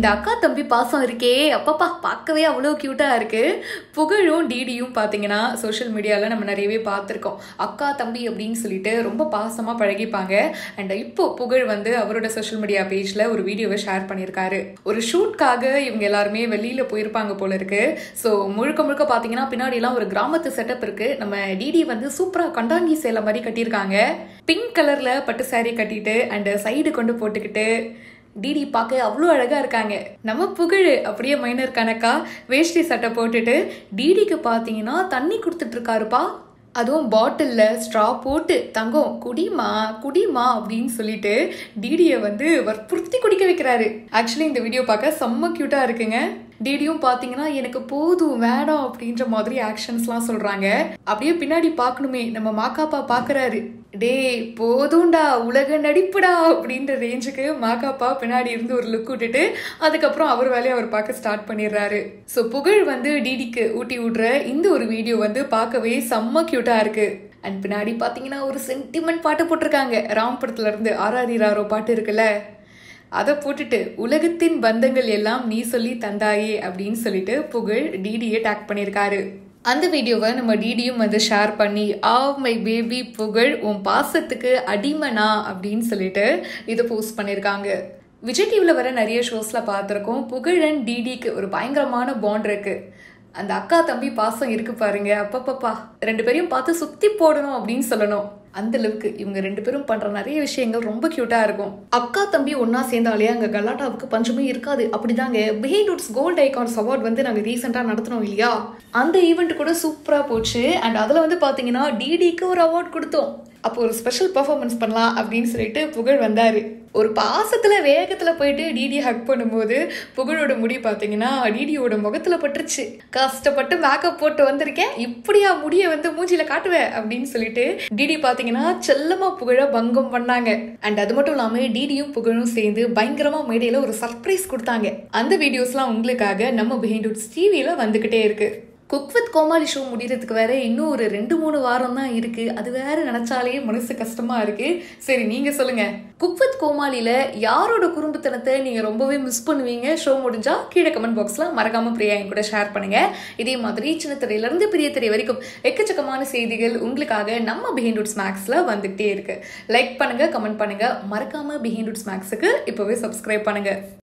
அக்கா தம்பி பாசம் இருக்கே அப்பப்பா பார்க்கவே அவ்வளோ க்யூட்டாக இருக்கு புகழும் டிடியும் பார்த்தீங்கன்னா சோஷியல் மீடியாவில் நம்ம நிறையவே பார்த்துருக்கோம் அக்கா தம்பி அப்படின்னு சொல்லிட்டு ரொம்ப பாசமாக பழகிப்பாங்க அண்ட் இப்போ புகழ் வந்து அவரோட சோஷியல் மீடியா பேஜில் ஒரு வீடியோவை ஷேர் பண்ணியிருக்காரு ஒரு ஷூட்காக இவங்க எல்லாருமே வெளியில் போயிருப்பாங்க போல இருக்கு ஸோ முழுக்க முழுக்க பார்த்தீங்கன்னா பின்னாடிலாம் ஒரு கிராமத்து செட்டப் இருக்கு நம்ம டிடி வந்து சூப்பராக கண்டாங்கி சேலை மாதிரி கட்டியிருக்காங்க பிங்க் கலரில் பட்டு saree கட்டிட்டு அண்ட் சைடு கொண்டு போட்டுக்கிட்டு டிடி பார்க்க அவ்வளோ அழகாக இருக்காங்க நம்ம புகழ் அப்படியே மைனர் கணக்கா வேஷ்டி சட்டை போட்டுட்டு டிடிக்கு பார்த்தீங்கன்னா தண்ணி கொடுத்துட்டு இருக்காருப்பா அதுவும் பாட்டிலில் ஸ்ட்ரா போட்டு தங்கம் குடிமா குடிமா அப்படின்னு சொல்லிட்டு டிடியை வந்து வற்புறுத்தி குடிக்க வைக்கிறாரு ஆக்சுவலி இந்த வீடியோ பார்க்க செம்ம க்யூட்டாக இருக்குங்க டிடியும் பார்த்தீங்கன்னா எனக்கு போதும் வேணாம் அப்படின்ற மாதிரி ஆக்ஷன்ஸ்லாம் சொல்கிறாங்க அப்படியே பின்னாடி பார்க்கணுமே நம்ம மாக்காப்பா பார்க்குறாரு டேய் போதும்டா உலக நடிப்புடா அப்படின்ற ரேஞ்சுக்கு மாக்காப்பா பின்னாடி இருந்து ஒரு லுக் விட்டுட்டு அதுக்கப்புறம் அவர் வேலையை அவர் பார்க்க ஸ்டார்ட் பண்ணிடுறாரு ஸோ புகழ் வந்து டிடிக்கு ஊட்டி விடுற இந்த ஒரு வீடியோ வந்து பார்க்கவே செம்ம க்யூட்டாக இருக்கு அண்ட் பின்னாடி பார்த்தீங்கன்னா ஒரு சென்டிமெண்ட் பாட்டு போட்டிருக்காங்க ராம் படத்துல இருந்து ஆராரி ராரோ பாட்டு இருக்குல்ல அதை போட்டுட்டு உலகத்தின் பந்தங்கள் எல்லாம் நீ சொல்லி தந்தாயே அப்படின்னு சொல்லிட்டு புகழ் டிடியை டேக் பண்ணியிருக்காரு அந்த வீடியோவை நம்ம டிடியும் வந்து ஷேர் பண்ணி ஆவ் மை பேபி புகழ் உன் பாசத்துக்கு அடிமனா அப்படின்னு சொல்லிட்டு இதை போஸ்ட் பண்ணியிருக்காங்க விஜய் டிவியில் வர நிறைய ஷோஸில் பார்த்துருக்கோம் புகழ் அண்ட் டிடிக்கு ஒரு பயங்கரமான பாண்ட் இருக்கு அந்த அக்கா தம்பி பாசம் இருக்கு பாருங்க அப்பப்பப்பா ரெண்டு பேரையும் பார்த்து சுத்தி போடணும் அப்படின்னு சொல்லணும் அந்த அளவுக்கு இவங்க ரெண்டு பேரும் பண்ற நிறைய விஷயங்கள் ரொம்ப கியூட்டா இருக்கும் அக்கா தம்பி ஒன்னா சேர்ந்தாலே அங்க கலாட்டாவுக்கு பஞ்சமே இருக்காது அப்படிதாங்க பிஹேவியர்ஸ் கோல்ட் ஐகான்ஸ் அவார்ட் வந்து நாங்க ரீசெண்டா நடத்தினோம் இல்லையா அந்த ஈவெண்ட் கூட சூப்பரா போச்சு அண்ட் அதுல வந்து பாத்தீங்கன்னா டிடிக்கு ஒரு அவார்ட் கொடுத்தோம் அப்போ ஒரு ஸ்பெஷல் பர்ஃபார்மன்ஸ் பண்ணலாம் அப்படின்னு சொல்லிட்டு புகழ் வந்தாரு ஒரு பாசத்துல வேகத்துல போயிட்டு டிடி ஹக் பண்ணும்போது புகழோட முடி பாத்தீங்கன்னா டிடியோட முகத்துல பட்டுருச்சு கஷ்டப்பட்டு மேக்கப் போட்டு வந்திருக்கேன் இப்படியா முடிய வந்து மூஞ்சில காட்டுவேன் அப்படின்னு சொல்லிட்டு டிடி பாத்தீங்கன்னா செல்லமா புகழ பங்கம் பண்ணாங்க அண்ட் அது மட்டும் இல்லாம டிடியும் புகழும் சேர்ந்து பயங்கரமா மேடையில ஒரு சர்ப்ரைஸ் கொடுத்தாங்க அந்த வீடியோஸ்லாம் உங்களுக்காக நம்ம பிஹைண்ட் டிவியில வந்துகிட்டே இருக்கு குக் வித் கோமாளி ஷோ முடியறதுக்கு வேற இன்னும் ஒரு ரெண்டு மூணு வாரம் தான் இருக்கு அது வேற நினைச்சாலே மனசு கஷ்டமா இருக்கு சரி நீங்க சொல்லுங்க குக் வித் கோமாளியில யாரோட குறும்புத்தனத்தை நீங்க ரொம்பவே மிஸ் பண்ணுவீங்க ஷோ முடிஞ்சா கீழே கமெண்ட் பாக்ஸ்ல மறக்காம பிரியா என் கூட ஷேர் பண்ணுங்க இதே மாதிரி சின்ன திரையில இருந்து பெரிய திரை வரைக்கும் எக்கச்சக்கமான செய்திகள் உங்களுக்காக நம்ம பிஹைண்ட் ஸ்நாக்ஸ்ல வந்துகிட்டே இருக்கு லைக் பண்ணுங்க கமெண்ட் பண்ணுங்க மறக்காம பிஹைண்ட் ஸ்நாக்ஸுக்கு இப்பவே சப்ஸ்கிரைப் பண்ணுங்க